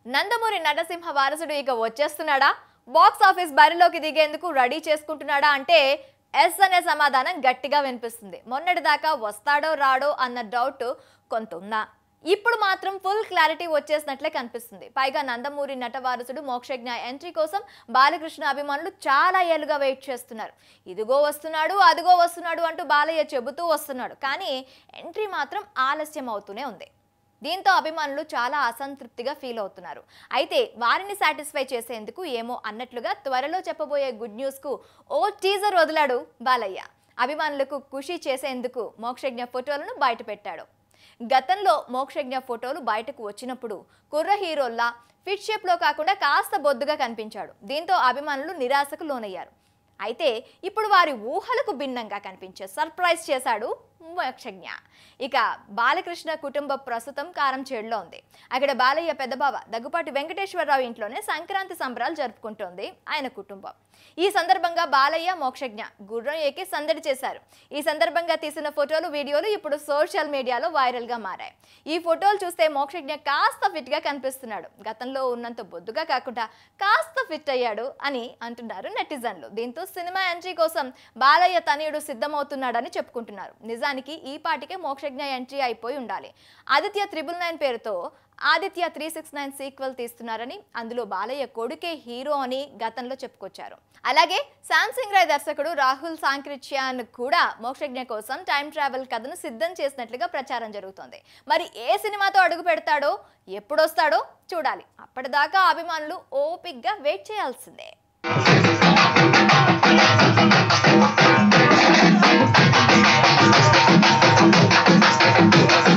నందమూరి నరసింహ వారసుడు ఇక వచ్చేస్తున్నాడా box office బరిలోకి దిగేందుకు రెడీ చేసుకుంటున్నాడా అంటే ఎస్ అనే సమాధానం గట్టిగా వినిపిస్తుంది మొన్నటిదాకా వస్తాడో రాడో అన్న డౌట్ కొంత ఉన్నా ఇప్పుడు మాత్రం ఫుల్ క్లారిటీ వచ్చేసినట్లే కనిపిస్తుంది పైగా నందమూరి నటవారసుడు మోక్షజ్ఞ ఎంట్రీ కోసం బాలకృష్ణ అభిమానులు చాలా ఏళ్ళుగా వెయిట్ చేస్తున్నారు ఇదిగో వస్తున్నాడు అదిగో వస్తున్నాడు అంటూ బాలయ్య చెబుతూ వస్తున్నాడు కానీ ఎంట్రీ మాత్రం ఆలస్యం అవుతూనే ఉంది దీంతో అభిమానులు చాలా అసంతృప్తిగా ఫీల్ అవుతున్నారు అయితే వారిని సాటిస్ఫై చేసేందుకు ఏమో అన్నట్లుగా త్వరలో చెప్పబోయే గుడ్ న్యూస్కు ఓ టీజర్ వదిలాడు బాలయ్య అభిమానులకు ఖుషి చేసేందుకు మోక్షజ్ఞ ఫోటోలను బయటపెట్టాడు గతంలో మోక్షజ్ఞ ఫోటోలు బయటకు వచ్చినప్పుడు కుర్ర హీరోల్లా ఫిట్ షేప్లో కాకుండా కాస్త బొద్దుగా కనిపించాడు దీంతో అభిమానులు నిరాశకు లోనయ్యారు అయితే ఇప్పుడు వారి ఊహలకు భిన్నంగా కనిపించే సర్ప్రైజ్ చేశాడు మోక్షజ్ఞ ఇక బాలకృష్ణ కుటుంబం ప్రస్తుతం కారంచేడులో ఉంది అక్కడ బాలయ్య పెద్దబావ దగ్గుపాటి వెంకటేశ్వరరావు ఇంట్లోనే సంక్రాంతి సంబరాలు జరుపుకుంటోంది ఆయన కుటుంబం ఈ సందర్భంగా బాలయ్య మోక్షజ్ఞ గుర్రం ఎక్కి సందడి చేశారు ఈ సందర్భంగా తీసిన ఫోటోలు వీడియోలు ఇప్పుడు సోషల్ మీడియాలో వైరల్గా మారాయి ఈ ఫోటోలు చూస్తే మోక్షజ్ఞ కాస్త ఫిట్గా కనిపిస్తున్నాడు గతంలో ఉన్నంత బొద్దుగా కాకుండా కాస్త ఫిట్ అయ్యాడు అని అంటున్నారు నెటిజన్లు దీంతో సినిమా ఎంట్రీ కోసం బాలయ్య తనయుడు సిద్ధమవుతున్నాడని చెప్పుకుంటున్నారు నిజానికి ఈ పాటికే మోక్షజ్ఞ ఎంట్రీ అయిపోయి ఉండాలి ఆదిత్య త్రిబుల్ నైన్ పేరుతో Aditya three six nine sequel తీస్తున్నారని అందులో బాలయ్య కొడుకే హీరో అని గతంలో చెప్పుకొచ్చారు అలాగే శాంసింగ్ రాయ్ దర్శకుడు రాహుల్ సాంక్రిచ్యాన్ కూడా మోక్షజ్ఞ కోసం టైం ట్రావెల్ కథను సిద్ధం చేసినట్లుగా ప్రచారం జరుగుతోంది మరి ఏ సినిమాతో అడుగు పెడతాడో ఎప్పుడొస్తాడో చూడాలి అప్పటిదాకా అభిమానులు ఓపిక్గా వెయిట్ చేయాల్సిందే Thank